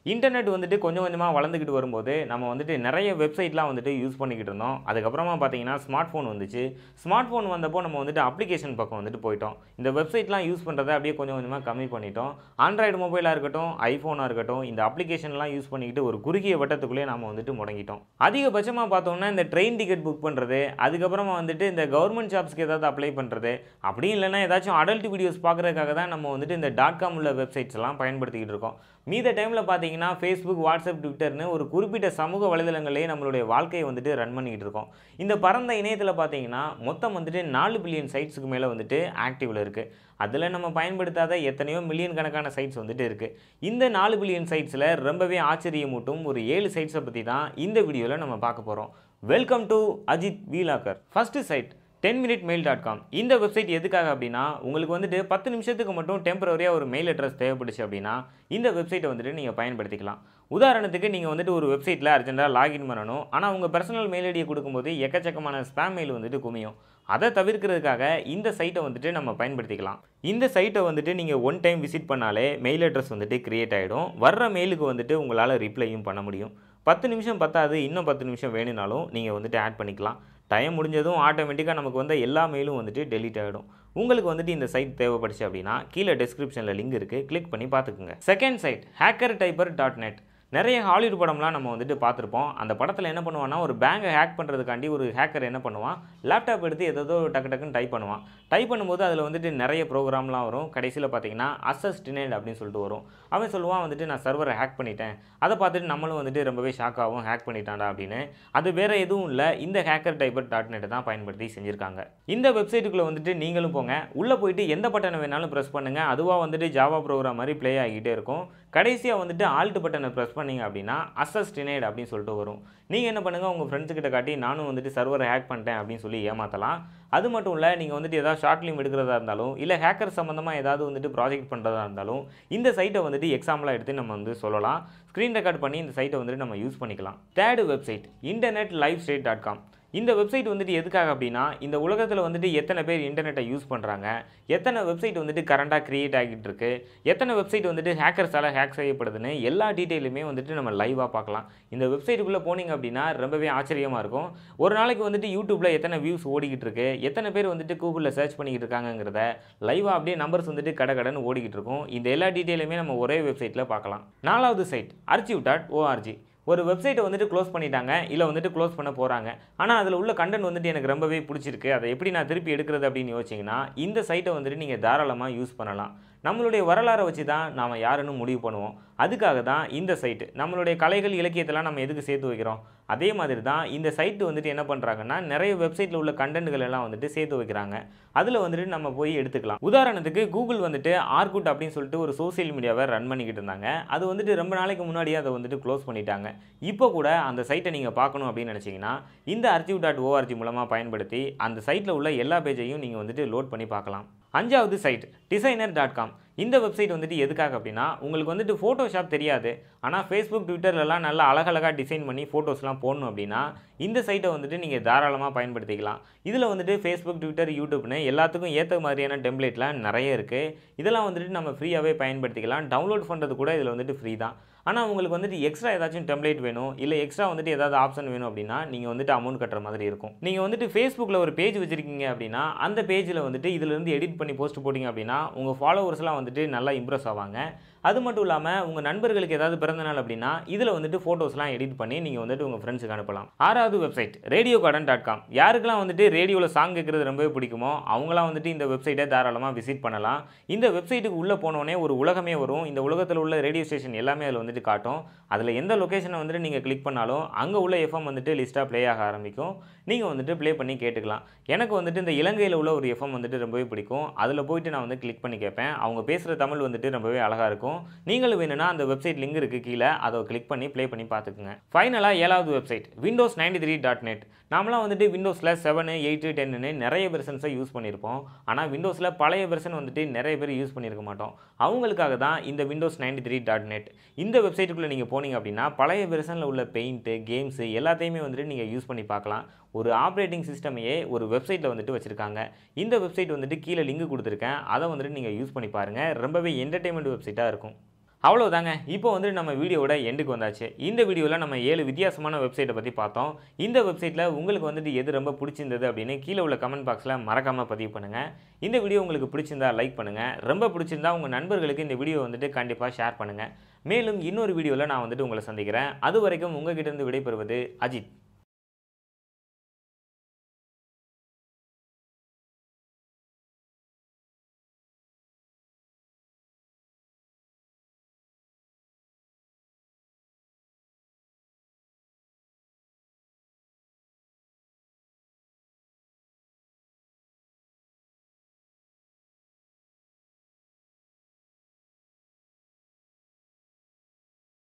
internet வந்துட்டு கொஞ்சம் கொஞ்சமாக வளர்ந்துக்கிட்டு வரும்போது நம்ம வந்துட்டு நிறைய வெப்சைட்லாம் வந்துட்டு யூஸ் பண்ணிக்கிட்டு இருந்தோம் அதுக்கப்புறமா பார்த்தீங்கன்னா ஸ்மார்ட் ஃபோன் வந்துச்சு ஸ்மார்ட் ஃபோன் வந்தப்போ நம்ம வந்துட்டு அப்ளிகேஷன் பக்கம் வந்துட்டு போயிட்டோம் இந்த வெப்சைட்லாம் யூஸ் பண்ணுறதை அப்படியே கொஞ்சம் கொஞ்சமாக கம்மி பண்ணிட்டோம் ஆண்ட்ராய்டு மொபைலாக இருக்கட்டும் ஐஃபோனாக இருக்கட்டும் இந்த அப்ளிகேஷன்லாம் யூஸ் பண்ணிக்கிட்டு ஒரு குறுகிய வட்டத்துக்குள்ளேயே நம்ம வந்துட்டு முடங்கிட்டோம் அதிகபட்சமாக பார்த்தோம்னா இந்த ட்ரெயின் டிக்கெட் புக் பண்ணுறது அதுக்கப்புறமா வந்துட்டு இந்த கவர்மெண்ட் ஜாப்ஸ்க்கு ஏதாவது அப்ளை பண்ணுறது அப்படி இல்லைன்னா ஏதாச்சும் அடல்ட் வீடியோஸ் பார்க்குறதுக்காக தான் நம்ம வந்துட்டு இந்த டாட் காம் உள்ள வெப்சைட்ஸ் எல்லாம் பயன்படுத்திக்கிட்டு இருக்கோம் மீத டைமில் பார்த்தீங்கன்னா ஃபேஸ்புக் வாட்ஸ்அப் ட்விட்டர்னு ஒரு குறிப்பிட்ட சமூக வலைதளங்களே நம்மளுடைய வாழ்க்கையை வந்துட்டு ரன் பண்ணிக்கிட்டு இருக்கோம் இந்த பரந்த இணையத்தில் பார்த்தீங்கன்னா மொத்தம் வந்துட்டு நாலு பில்லியன் சைட்ஸுக்கு மேலே வந்துட்டு ஆக்டிவில் இருக்குது அதில் நம்ம பயன்படுத்தாத எத்தனையோ மில்லியன் கணக்கான சைட்ஸ் வந்துட்டு இருக்குது இந்த நாலு பில்லியன் சைட்ஸில் ரொம்பவே ஆச்சரியமூட்டும் ஒரு ஏழு சைட்ஸை பற்றி தான் இந்த வீடியோவில் நம்ம பார்க்க போகிறோம் வெல்கம் டு அஜித் வீலாக்கர் first site ten minute mail dot com இந்த வெப்சைட் எதுக்காக அப்படின்னா உங்களுக்கு வந்துட்டு பத்து நிமிஷத்துக்கு மட்டும் டெம்பரரியாக ஒரு மெயில் அட்ரஸ் தேவைப்படுச்சு அப்படின்னா இந்த வெப்சைட்டை வந்துட்டு நீங்கள் பயன்படுத்திக்கலாம் உதாரணத்துக்கு நீங்கள் வந்துட்டு ஒரு வெப்சைட்டில் அர்ஜென்ட்டாக லாகின் பண்ணணும் ஆனால் உங்கள் பர்சனல் மெயில் ஐடியை கொடுக்கும்போது எக்கச்சக்கமான ஸ்பேம் மெயில் வந்துட்டு குமியும் அதை தவிர்க்கிறதுக்காக இந்த சைட்டை வந்துட்டு நம்ம பயன்படுத்திக்கலாம் இந்த சைட்டை வந்துட்டு நீங்கள் ஒன் டைம் விசிட் பண்ணாலே மெயில் அட்ரஸ் வந்துட்டு க்ரியேட் ஆகிடும் வர்ற மெயிலுக்கு வந்துட்டு உங்களால் ரிப்ளையும் பண்ண முடியும் பத்து நிமிஷம் பத்தாது இன்னும் பத்து நிமிஷம் வேணும்னாலும் நீங்கள் வந்துட்டு ஆட் பண்ணிக்கலாம் டைம் முடிஞ்சதும் ஆட்டோமேட்டிக்காக நமக்கு வந்த எல்லா மெயிலும் வந்துட்டு டெலீட் ஆகிடும் உங்களுக்கு வந்துட்டு இந்த சைட் தேவைப்படுச்சு அப்படின்னா கீழே டிஸ்கிரிப்ஷனில் லிங்க் இருக்குது கிளிக் பண்ணி பார்த்துக்குங்க second site hacker typer dot net நிறைய ஹாலிவுட் படம்லாம் நம்ம வந்துட்டு பார்த்துருப்போம் அந்த படத்தில் என்ன பண்ணுவான்னா ஒரு பேங்கை ஹேக் பண்ணுறதுக்காண்டி ஒரு ஹேக்கர் என்ன பண்ணுவான் லேப்டாப் எடுத்து ஏதோ டக்கு டக்குன்னு டைப் பண்ணுவான் டைப் பண்ணும்போது அதில் வந்துட்டு நிறைய ப்ரோக்ராம்லாம் வரும் கடைசியில் பார்த்தீங்கன்னா அசஸ் டினைட் அப்படின்னு சொல்லிட்டு வரும் அவன் சொல்லுவான் வந்துட்டு நான் சர்வரை ஹேக் பண்ணிட்டேன் அதை பார்த்துட்டு நம்மளும் வந்துட்டு ரொம்பவே ஷாக் ஆகும் ஹேக் பண்ணிட்டான்டா அப்படின்னு அது வேறு எதுவும் இல்லை இந்த ஹேக்கர் டைப்பர் டாட் நெட்டை தான் பயன்படுத்தி செஞ்சுருக்காங்க இந்த வெப்சைட்டுக்குள்ளே வந்துட்டு நீங்களும் போங்க உள்ளே போயிட்டு எந்த பட்டனை வேணாலும் ப்ரெஸ் பண்ணுங்கள் அதுவாக வந்துட்டு ஜாவா ப்ரோக்ராம் மாதிரி ப்ளே ஆகிட்டே இருக்கும் கடைசியாக வந்துட்டு ஆல்ட் பட்டனை ப்ரெஸ் பண்ணீங்க அப்படின்னா அசஸ் டினைட் அப்படின்னு சொல்லிட்டு வரும் நீங்கள் என்ன பண்ணுங்கள் உங்கள் ஃப்ரெண்ட்ஸுக்கிட்ட காட்டி நானும் வந்துட்டு சர்வரை ஹேக் பண்ணிட்டேன் அப்படின்னு சொல்லி ஏமாற்றலாம் அது மட்டும் இல்லை நீங்கள் வந்துட்டு ஏதாவது ஷார்ட் ஃபிலிம் எடுக்கிறதா இருந்தாலும் இல்லை ஹேக்கர் சம்மந்தமாக ஏதாவது வந்துட்டு ப்ராஜெக்ட் பண்ணுறதா இருந்தாலும் இந்த சைட்டை வந்துட்டு எக்ஸாம்பிளாக எடுத்து நம்ம வந்து சொல்லலாம் ஸ்க்ரீன் ரெக்கார்ட் பண்ணி இந்த சைட்டை வந்துட்டு நம்ம யூஸ் பண்ணிக்கலாம் third website internet live stat dot com இந்த வெப்சைட் வந்துட்டு எதுக்காக அப்படின்னா இந்த உலகத்தில் வந்துட்டு எத்தனை பேர் இன்டர்நெட்டை யூஸ் பண்ணுறாங்க எத்தனை வெப்சைட் வந்துட்டு கரண்டாக க்ரியேட் ஆகிட்டு இருக்கு எத்தனை வெப்சைட் வந்துட்டு ஹேக்கர்ஸால் ஹேக் செய்யப்படுதுன்னு எல்லா டீட்டெயிலுமே வந்துட்டு நம்ம லைவாக பார்க்கலாம் இந்த வெப்சைட்டுக்குள்ளே போனீங்க அப்படின்னா ரொம்பவே ஆச்சரியமாக இருக்கும் ஒரு நாளைக்கு வந்துட்டு யூடியூப்பில் எத்தனை வியூஸ் ஓடிக்கிட்டு இருக்கு எத்தனை பேர் வந்துட்டு கூகுளில் சர்ச் பண்ணிக்கிட்டு இருக்காங்கங்கிறத லைவாக அப்படியே நம்பர்ஸ் வந்துட்டு கடை கடன் ஓடிக்கிட்டு இருக்கும் இந்த எல்லா டீட்டெயிலுமே நம்ம ஒரே வெப்சைட்டில் பார்க்கலாம் நாலாவது சைட் அர்ச்சிவ் டாட் ஓஆர்ஜி ஒரு வெப்சைட்டை வந்துட்டு க்ளோஸ் பண்ணிட்டாங்க இல்லை வந்துட்டு க்ளோஸ் பண்ண போகிறாங்க ஆனால் அதில் உள்ள கண்டென்ட் வந்துட்டு எனக்கு ரொம்பவே பிடிச்சிருக்கு அதை எப்படி நான் திருப்பி எடுக்கிறது அப்படின்னு யோசிச்சிங்கன்னா இந்த சைட்டை வந்துட்டு நீங்கள் தாராளமாக யூஸ் பண்ணலாம் நம்மளுடைய வரலாறை வச்சு தான் நாம் யாருன்னு முடிவு பண்ணுவோம் அதுக்காக தான் இந்த சைட்டு நம்மளுடைய கலைகள் இலக்கியத்தெல்லாம் நம்ம எதுக்கு சேர்த்து வைக்கிறோம் அதே மாதிரி தான் இந்த சைட்டு வந்துட்டு என்ன பண்ணுறாங்கன்னா நிறைய வெப்சைட்டில் உள்ள கண்டென்ட்கள் எல்லாம் வந்துட்டு சேர்த்து வைக்கிறாங்க அதில் வந்துட்டு நம்ம போய் எடுத்துக்கலாம் உதாரணத்துக்கு கூகுள் வந்துட்டு ஆர்குட் அப்படின்னு சொல்லிட்டு ஒரு சோசியல் மீடியாவை ரன் பண்ணிக்கிட்டு இருந்தாங்க அது வந்துட்டு ரொம்ப நாளைக்கு முன்னாடியே அதை வந்துட்டு க்ளோஸ் பண்ணிட்டாங்க இப்போ கூட அந்த சைட்டை நீங்கள் பார்க்கணும் அப்படின்னு நினச்சிங்கன்னா இந்த அர்ஜிவ் டாட் ஓஆர்ஜி மூலமாக பயன்படுத்தி அந்த சைட்டில் உள்ள எல்லா பேஜையும் நீங்கள் வந்துட்டு லோட் பண்ணி பார்க்கலாம் அஞ்சாவது சைட் டிசைனர் டாட் காம் இந்த வெப்சைட் வந்துட்டு எதுக்காக அப்படின்னா உங்களுக்கு வந்துட்டு ஃபோட்டோஷாப் தெரியாது ஆனால் ஃபேஸ்புக் ட்விட்டர்லலாம் நல்லா அழகழகாக டிசைன் பண்ணி ஃபோட்டோஸ்லாம் போடணும் அப்படின்னா இந்த சைட்டை வந்துட்டு நீங்கள் தாராளமாக பயன்படுத்திக்கலாம் இதில் வந்துட்டு ஃபேஸ்புக் ட்விட்டர் யூடியூப்னு எல்லாத்துக்கும் ஏற்ற மாதிரியான டெம்ப்ளேட்லாம் நிறைய இருக்குது இதெல்லாம் வந்துட்டு நம்ம ஃப்ரீயாகவே பயன்படுத்திக்கலாம் டவுன்லோட் பண்ணுறது கூட இதில் வந்துட்டு ஃப்ரீ தான் ஆனால் உங்களுக்கு வந்துட்டு எக்ஸ்ட்ரா ஏதாச்சும் டெம்ப்ளேட் வேணும் இல்லை எக்ஸ்ட்ரா வந்துட்டு ஏதாவது ஆப்ஷன் வேணும் அப்படின்னா நீங்கள் வந்துட்டு அமௌண்ட் கட்டுற மாதிரி இருக்கும் நீங்கள் வந்துட்டு ஃபேஸ்புக்கில் ஒரு பேஜ் வச்சுருக்கீங்க அப்படின்னா அந்த பேஜில் வந்துட்டு இதிலிருந்து எடிட் பண்ணி போஸ்ட் போட்டிங்க அப்படின்னா உங்கள் ஃபாலோவர்ஸ்லாம் வந்துட்டு நல்லா இம்ப்ரெஸ் ஆவாங்க அது மட்டும் இல்லாமல் உங்கள் நண்பர்களுக்கு ஏதாவது பிறந்த நாள் அப்படின்னா இதில் வந்துட்டு ஃபோட்டோஸ்லாம் எடிட் பண்ணி நீங்கள் வந்துட்டு உங்கள் ஃப்ரெண்ட்ஸுக்கு அனுப்பலாம் ஆறாவது website radio garden dot com யாருக்கெல்லாம் வந்துட்டு ரேடியோவில் சாங் கேட்குறது ரொம்பவே பிடிக்குமோ அவங்களாம் வந்துட்டு இந்த வெப்சைட்டை தாராளமாக விசிட் பண்ணலாம் இந்த வெப்சைட்டுக்கு உள்ளே போனோடனே ஒரு உலகமே வரும் இந்த உலகத்தில் உள்ள ரேடியோ ஸ்டேஷன் எல்லாமே அதில் வந்துட்டு காட்டும் அதில் எந்த லொக்கேஷனை வந்துட்டு நீங்கள் கிளிக் பண்ணாலும் அங்கே உள்ள எஃப்எம் வந்துட்டு லிஸ்ட்டாக ப்ளே ஆக ஆரம்பிக்கும் நீங்கள் வந்துட்டு ப்ளே பண்ணி கேட்டுக்கலாம் எனக்கு வந்துட்டு இந்த இலங்கையில் உள்ள ஒரு எஃப்எம் வந்துட்டு ரொம்பவே பிடிக்கும் அதில் போயிட்டு நான் வந்து கிளிக் பண்ணி கேட்பேன் அவங்க பேசுகிற தமிழ் வந்துட்டு ரொம்பவே அழகாக இருக்கும் நீங்களும் வேணும்னா அந்த வெப்சைட் லிங்க் இருக்குது கீழே அதை கிளிக் பண்ணி ப்ளே பண்ணி பார்த்துக்குங்க ஃபைனலாக ஏழாவது website windows ninety three dot net நாமலாம் வந்துட்டு விண்டோஸில் செவனு எயிட்டு டென்னு நிறைய வெர்ஷன்ஸை யூஸ் பண்ணியிருப்போம் ஆனால் விண்டோஸில் பழைய வெர்ஷன் வந்துட்டு நிறைய பேர் யூஸ் பண்ணியிருக்க மாட்டோம் அவங்களுக்காக தான் இந்த windows ninety three dot net இந்த வெப்சைட்டுக்குள்ளே நீங்கள் போனீங்க அப்படின்னா பழைய வெர்ஷனில் உள்ள பெயிண்ட்டு கேம்ஸு எல்லாத்தையுமே வந்துட்டு நீங்கள் யூஸ் பண்ணி பார்க்கலாம் ஒரு ஆப்ரேட்டிங் சிஸ்டமையே ஒரு வெப்சைட்டில் வந்துட்டு வச்சுருக்காங்க இந்த வெப்சைட் வந்துட்டு கீழே லிங்க் கொடுத்துருக்கேன் அதை வந்துட்டு நீங்கள் யூஸ் பண்ணி பாருங்கள் ரொம்பவே என்டர்டெயின்மெண்ட் வெப்சைட்டாக இருக்கும் அவ்வளோதாங்க இப்போ வந்து நம்ம வீடியோவோட எண்டுக்கு வந்தாச்சு இந்த வீடியோவில் நம்ம ஏழு வித்தியாசமான வெப்சைட்டை பற்றி பார்த்தோம் இந்த வெப்சைட்டில் உங்களுக்கு வந்துட்டு எது ரொம்ப பிடிச்சிருந்தது அப்படின்னு கீழே உள்ள கமெண்ட் பாக்ஸில் மறக்காமல் பதிவு பண்ணுங்கள் இந்த வீடியோ உங்களுக்கு பிடிச்சிருந்தா லைக் பண்ணுங்கள் ரொம்ப பிடிச்சிருந்தா உங்கள் நண்பர்களுக்கு இந்த வீடியோ வந்துட்டு கண்டிப்பாக ஷேர் பண்ணுங்கள் மேலும் இன்னொரு வீடியோவில் நான் வந்துட்டு உங்களை சந்திக்கிறேன் அது வரைக்கும் உங்ககிட்ட இருந்து விடைபெறுவது அஜித்